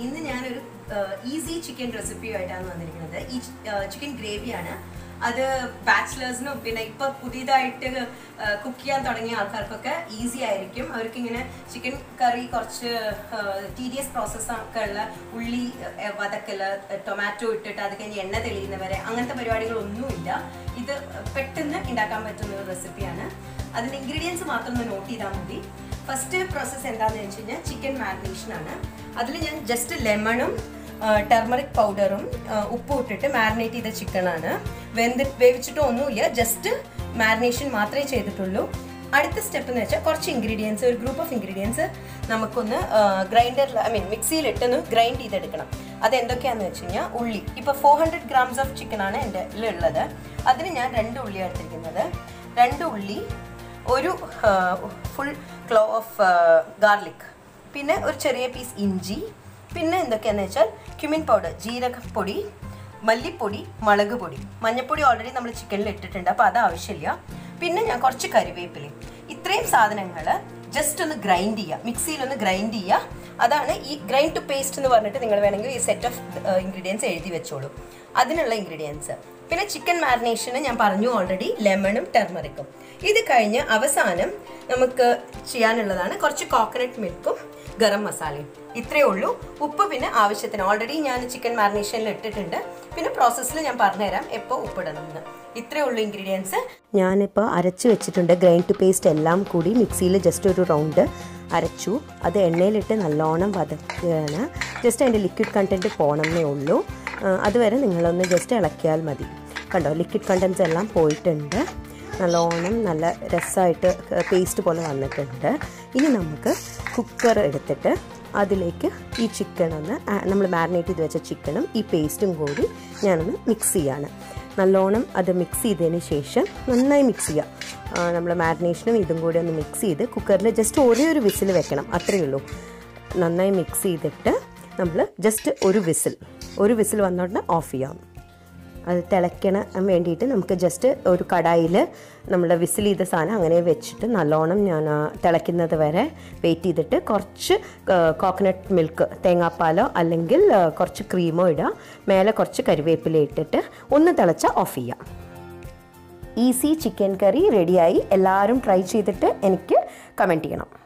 ഇന്ന് ഞാനൊരു easy chicken റെസിപ്പിയുമായിട്ടാണ് വന്നിരിക്കുന്നത് ഈ ചിക്കൻ ഗ്രേവിയാണ് അത് ബാച്ചിലേഴ്സിനും പിന്നെ ഇപ്പൊ പുതിയതായിട്ട് കുക്ക് ചെയ്യാൻ തുടങ്ങിയ ആൾക്കാർക്കൊക്കെ ഈസി ആയിരിക്കും അവർക്ക് ഇങ്ങനെ ചിക്കൻ കറി കുറച്ച് ടീഡിയസ് പ്രോസസ് ഒക്കെ ഉള്ള ഉള്ളി ആ, വതക്കല് ടൊമാറ്റോ ഇട്ടിട്ട് അത് കഴിഞ്ഞ് എണ്ണ തെളിയുന്നവരെ അങ്ങനത്തെ പരിപാടികളൊന്നുമില്ല ഇത് പെട്ടെന്ന് ഉണ്ടാക്കാൻ പറ്റുന്ന ഒരു റെസിപ്പിയാണ് അതിന്റെ ഇൻഗ്രീഡിയൻസ് മാത്രം ഒന്ന് നോട്ട് ചെയ്താൽ മതി ഫസ്റ്റ് പ്രോസസ്സ് എന്താണെന്ന് വെച്ച് കഴിഞ്ഞാൽ ചിക്കൻ മാരിനേഷൻ ആണ് അതിൽ ഞാൻ ജസ്റ്റ് ലെമണും ടെർമറിക് പൗഡറും ഉപ്പും ഇട്ടിട്ട് മാരിനേറ്റ് ചെയ്ത ചിക്കനാണ് വെന്ത് വേവിച്ചിട്ടോ ഒന്നുമില്ല ജസ്റ്റ് മാരിനേഷൻ മാത്രമേ ചെയ്തിട്ടുള്ളൂ അടുത്ത സ്റ്റെപ്പ് എന്ന് വെച്ചാൽ കുറച്ച് ഇൻഗ്രീഡിയൻസ് ഒരു ഗ്രൂപ്പ് ഓഫ് ഇൻഗ്രീഡിയൻസ് നമുക്കൊന്ന് ഗ്രൈൻഡറിൽ ഐ മീൻ മിക്സിയിലിട്ടൊന്ന് ഗ്രൈൻഡ് ചെയ്തെടുക്കണം അത് എന്തൊക്കെയാണെന്ന് വെച്ച് കഴിഞ്ഞാൽ ഉള്ളി ഇപ്പോൾ ഫോർ ഹൺഡ്രഡ് ഗ്രാംസ് ഓഫ് ചിക്കനാണ് എൻ്റെ ഉള്ളത് അതിന് ഞാൻ രണ്ട് ഉള്ളിയാണ് എടുത്തിരിക്കുന്നത് രണ്ട് ഉള്ളി ഒരു ഫുൾ ക്ലോ ഓഫ് ഗാർലിക് പിന്നെ ഒരു ചെറിയ പീസ് ഇഞ്ചി പിന്നെ എന്തൊക്കെയാണെന്ന് വെച്ചാൽ ക്യുമിൻ പൗഡർ ജീരകപ്പൊടി മല്ലിപ്പൊടി മുളക് പൊടി മഞ്ഞൾപ്പൊടി ഓൾറെഡി നമ്മൾ ചിക്കനിൽ ഇട്ടിട്ടുണ്ട് അപ്പോൾ അത് ആവശ്യമില്ല പിന്നെ ഞാൻ കുറച്ച് കരിവേപ്പിലയും ഇത്രയും സാധനങ്ങൾ ജസ്റ്റ് ഒന്ന് ഗ്രൈൻഡ് ചെയ്യുക മിക്സിയിൽ ഒന്ന് ഗ്രൈൻഡ് ചെയ്യുക അതാണ് ഈ ഗ്രൈൻഡ് ടു പേസ്റ്റ് എന്ന് പറഞ്ഞിട്ട് നിങ്ങൾ വേണമെങ്കിൽ ഈ സെറ്റ് ഓഫ് ഇൻഗ്രീഡിയൻസ് എഴുതി വെച്ചോളൂ അതിനുള്ള ഇൻഗ്രീഡിയൻസ് പിന്നെ ചിക്കൻ മാരിനേഷന് ഞാൻ പറഞ്ഞു ഓൾറെഡി ലെമണും ടെർമറിക്കും ഇത് കഴിഞ്ഞ് അവസാനം നമുക്ക് ചെയ്യാനുള്ളതാണ് കുറച്ച് കോക്കനട്ട് മിൽക്കും ഗരം മസാലയും ഇത്രയേ ഉള്ളൂ ഉപ്പ് പിന്നെ ആവശ്യത്തിന് ഓൾറെഡി ഞാൻ ചിക്കൻ മാരിനേഷനിൽ ഇട്ടിട്ടുണ്ട് പിന്നെ പ്രോസസ്സിൽ ഞാൻ പറഞ്ഞുതരാം എപ്പോൾ ഉപ്പിടണം എന്ന് ഇത്രയേ ഉള്ളൂ ഇൻഗ്രീഡിയൻസ് ഞാനിപ്പോൾ അരച്ച് വെച്ചിട്ടുണ്ട് ഗ്രൈൻഡ് ടു പേസ്റ്റ് എല്ലാം കൂടി മിക്സിയിൽ ജസ്റ്റ് ഒരു റൗണ്ട് അരച്ചു അത് എണ്ണയിലിട്ട് നല്ലോണം വതക്കുകയാണ് ജസ്റ്റ് അതിൻ്റെ ലിക്വിഡ് കണ്ടൻറ്റ് പോകണമെന്നേ ഉള്ളൂ ആ, അതുവരെ നിങ്ങളൊന്ന് ജസ്റ്റ് ഇളക്കിയാൽ മതി കണ്ടോ ലിക്വിഡ് കണ്ടൻസ് എല്ലാം പോയിട്ടുണ്ട് നല്ലോണം നല്ല രസമായിട്ട് പേസ്റ്റ് പോലെ വന്നിട്ടുണ്ട് ഇനി നമുക്ക് കുക്കർ എടുത്തിട്ട് അതിലേക്ക് ഈ ചിക്കൻ ഒന്ന് നമ്മൾ മാരിനേറ്റ് ചെയ്ത് വെച്ച ചിക്കനും ഈ പേസ്റ്റും കൂടി ഞാനൊന്ന് മിക്സ് ചെയ്യാണ് നല്ലോണം അത് മിക്സ് ചെയ്തതിന് ശേഷം നന്നായി മിക്സ് ചെയ്യുക നമ്മൾ മാരിനേഷനും ഇതും കൂടി ഒന്ന് മിക്സ് ചെയ്ത് കുക്കറിൽ ജസ്റ്റ് ഒരേ ഒരു വിസിൽ വെക്കണം അത്രയേ ഉള്ളൂ നന്നായി മിക്സ് ചെയ്തിട്ട് നമ്മൾ ജസ്റ്റ് ഒരു വിസിൽ ഒരു വിസിൽ വന്നോടനെ ഓഫ് ചെയ്യാം അത് തിളയ്ക്കണ വേണ്ടിയിട്ട് നമുക്ക് ജസ്റ്റ് ഒരു കടായിൽ നമ്മൾ വിസിൽ ചെയ്ത സാധനം അങ്ങനെ വെച്ചിട്ട് നല്ലോണം ഞാൻ ആ തിളയ്ക്കുന്നത് വരെ വെയിറ്റ് ചെയ്തിട്ട് കുറച്ച് കോക്കനട്ട് മിൽക്ക് തേങ്ങാപ്പാലോ അല്ലെങ്കിൽ ആ, കുറച്ച് ക്രീമോ ഇടുക മേലെ കുറച്ച് കരിവേപ്പില ഇട്ടിട്ട് ഒന്ന് തിളച്ചാൽ ഓഫ് ചെയ്യാം ഈസി ചിക്കൻ കറി റെഡിയായി എല്ലാവരും ട്രൈ ചെയ്തിട്ട് എനിക്ക് കമൻറ്റ് ചെയ്യണം